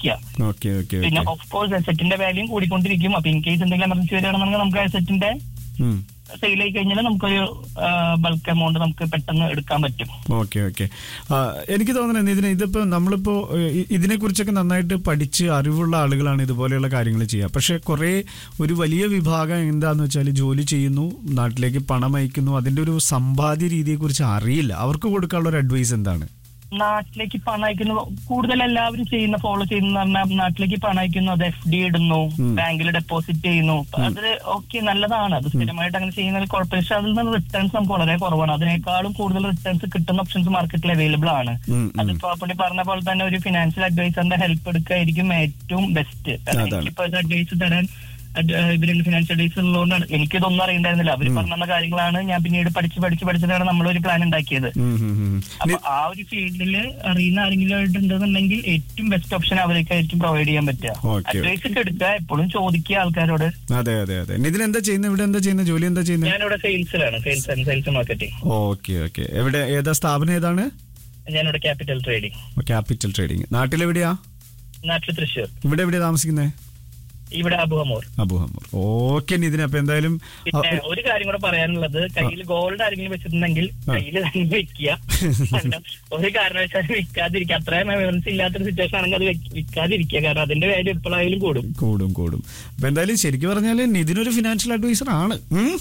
വെക്കുക okay okay പിന്നെ okay of course അസെറ്റിന്റെ വാല്യൂ കൂടിക്കൊണ്ടിരിക്കും അപ്പൊ ഇൻ കേസ് എന്തെങ്കിലും എമർജൻസി വരികയാണെന്നുണ്ടെങ്കിൽ നമുക്ക് അസെറ്റിന്റെ സെയിൽ ആയി കഴിഞ്ഞാൽ നമുക്കൊരു ബൾക്ക് എമൗണ്ട് നമുക്ക് പെട്ടെന്ന് എടുക്കാൻ പറ്റും ഓക്കെ ഓക്കെ എനിക്ക് തോന്നുന്നത് ഇതിന് ഇതിപ്പോ നമ്മളിപ്പോ ഏഹ്, ഇതിനെ കുറിച്ചൊക്കെ നന്നായിട്ട് പഠിച്ച് അറിവുള്ള ആളുകളാണ് ഇതുപോലെയുള്ള കാര്യങ്ങൾ ചെയ്യുക പക്ഷെ കുറെ ഒരു വലിയ വിഭാഗം എന്താന്ന് വെച്ചാൽ ജോലി ചെയ്യുന്നു നാട്ടിലേക്ക് പണം അയക്കുന്നു അതിന്റെ ഒരു സമ്പാദ്യ രീതിയെ കുറിച്ച് അറിയില്ല അവർക്ക് കൊടുക്കാനുള്ള ഒരു അഡ്വൈസ് എന്താണ് നാട്ടിലേക്ക് പണം അയക്കുന്നു കൂടുതൽ എല്ലാവരും ചെയ്യുന്ന ഫോളോ ചെയ്യുന്ന പറഞ്ഞാൽ നാട്ടിലേക്ക് പണം അയക്കുന്നു അത് എഫ് ഡി ഇടുന്നു ബാങ്കിൽ ഡെപ്പോസിറ്റ് ചെയ്യുന്നു അത് ഓക്കെ നല്ലതാണ് അത് സ്ഥിരമായിട്ട് അങ്ങനെ ചെയ്യുന്നതിൽ കുഴപ്പമില്ല പക്ഷെ അതിൽ നിന്ന് റിട്ടേൺസ് നമുക്ക് വളരെ കുറവാണ് അതിനേക്കാളും കൂടുതൽ റിട്ടേൺസ് കിട്ടുന്ന ഓപ്ഷൻസ് മാർക്കറ്റിൽ അവൈലബിൾ ആണ് ഉം, ഉം. അതിപ്പോ പുള്ളി പറഞ്ഞ പോലെ തന്നെ ഒരു ഫിനാൻഷ്യൽ അഡ്വൈസറിന്റെ ഹെൽപ്പ് എടുക്കായിരിക്കും ഏറ്റവും ബെസ്റ്റ് അതാണ്. എനിക്കിപ്പോ അഡ്വൈസ് തരാൻ അത് ഇവരുടെ ഫിനാൻഷ്യൽ അഡ്വൈസ് ഉള്ളതുകൊണ്ടാണ് എനിക്കിതൊന്നും അറിയണ്ടായിരുന്നില്ല അവർ പറഞ്ഞ കാര്യങ്ങളാണ് ഞാൻ പിന്നീട് പഠിച്ച് പഠിച്ച് പഠിച്ചിട്ടാണ് നമ്മളൊരു പ്ലാൻ ഉണ്ടാക്കിയത് ഉം, ഉം, ഉം. അപ്പൊ ആ ഒരു ഫീൽഡിൽ അറിയുന്ന ആരെങ്കിലും ആയിട്ടുണ്ടെന്നുണ്ടെങ്കിൽ ഏറ്റവും ബെസ്റ്റ് ഓപ്ഷൻ അവരേക്കായിരിക്കും പ്രൊവൈഡ് ചെയ്യാൻ പറ്റുക Okay, അഡ്വൈസ് ഒക്കെ എടുക്കുക എപ്പോഴും ചോദിക്കുക ആൾക്കാരോട് അതെ അതെ അതെ നിതിൻ എന്താ ചെയ്യുന്നത് ഇവിടെ എന്താ ചെയ്യുന്നത് ജോലി എന്താ ചെയ്യുന്നത് ഞാനിവിടെ സെയിൽസിലാണ് sales and sales marketing okay okay എവിടെ ഏതാ സ്ഥാപനം ഏതാണ് ഞാനിവിടെ ക്യാപിറ്റൽ ട്രേഡിംഗ് ക്യാപിറ്റൽ ട്രേഡിംഗ് നാട്ടിലെവിടെയാ നാട്ടിൽ തൃശ്ശൂർ ഇവിടെ എവിടെയാ താമസിക്കുന്നത് ഇവിടെ അബുഹമൂർ അബുഹമ്മൂർ ഓക്കെ നിതിൻ അപ്പൊ എന്തായാലും പിന്നെ ഒരു കാര്യം കൂടെ പറയാനുള്ളത് കയ്യിൽ ഗോൾഡ് ആരെങ്കിലും വെച്ചിട്ടുണ്ടെങ്കിൽ കയ്യിൽ തന്നെ വെക്കുക കാരണം ഒരു കാരണവശാലും വിൽക്കാതിരിക്കുക അത്രയും എമർജൻസി ഇല്ലാത്തൊരു സിറ്റുവേഷൻ ആണെങ്കിൽ അത് വെക്ക- വിൽക്കാതിരിക്കുക കാരണം അതിന്റെ വാല്യൂ എപ്പോഴായാലും കൂടും കൂടും കൂടും അപ്പൊ എന്തായാലും ശരിക്കും പറഞ്ഞാല് നിതിനൊരു ഫിനാൻഷ്യൽ അഡ്വൈസർ ആണ് ഉം.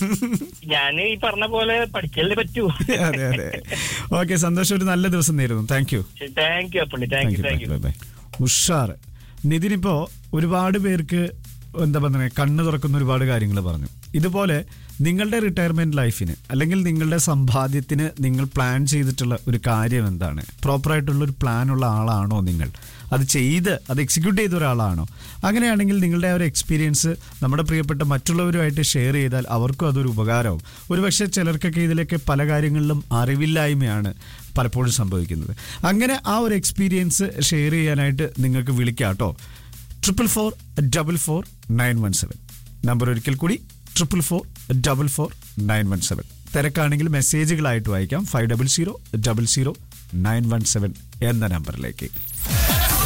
ഞാൻ ഈ പറഞ്ഞ പോലെ പഠിക്കലേ പറ്റൂ അതെ അതെ ഓക്കെ സന്തോഷം ഒരു നല്ല ദിവസം നേരുന്നു thank you thank you Appunni thank you thank you bye bye ഉഷാർ നിതിനിപ്പോ ഒരുപാട് പേർക്ക് എന്താ പറയുക കണ്ണ് തുറക്കുന്ന ഒരുപാട് കാര്യങ്ങൾ പറഞ്ഞു ഇതുപോലെ നിങ്ങളുടെ റിട്ടയർമെന്റ് ലൈഫിന് അല്ലെങ്കിൽ നിങ്ങളുടെ സമ്പാദ്യത്തിന് നിങ്ങൾ പ്ലാൻ ചെയ്തിട്ടുള്ള ഒരു കാര്യം എന്താണ് പ്രോപ്പറായിട്ടുള്ള ഒരു പ്ലാൻ ഉള്ള ആളാണോ നിങ്ങൾ അത് ചെയ്ത് അത് എക്സിക്യൂട്ട് ചെയ്ത ഒരാളാണോ അങ്ങനെയാണെങ്കിൽ നിങ്ങളുടെ ആ ഒരു എക്സ്പീരിയൻസ് നമ്മുടെ പ്രിയപ്പെട്ട മറ്റുള്ളവരുമായിട്ട് ഷെയർ ചെയ്താൽ അവർക്കും അതൊരു ഉപകാരവും ഒരുപക്ഷെ ചിലർക്കൊക്കെ ഇതിലൊക്കെ പല കാര്യങ്ങളിലും അറിവില്ലായ്മയാണ് പലപ്പോഴും സംഭവിക്കുന്നത് അങ്ങനെ ആ ഒരു എക്സ്പീരിയൻസ് ഷെയർ ചെയ്യാനായിട്ട് നിങ്ങൾക്ക് വിളിക്കാം കേട്ടോ triple four double four nine one seven number ഒരിക്കൽ കൂടി triple four double four nine one seven തിരക്കാണെങ്കിൽ മെസ്സേജുകളായിട്ട് വായിക്കാം five double zero double zero nine one seven എന്ന നമ്പറിലേക്ക്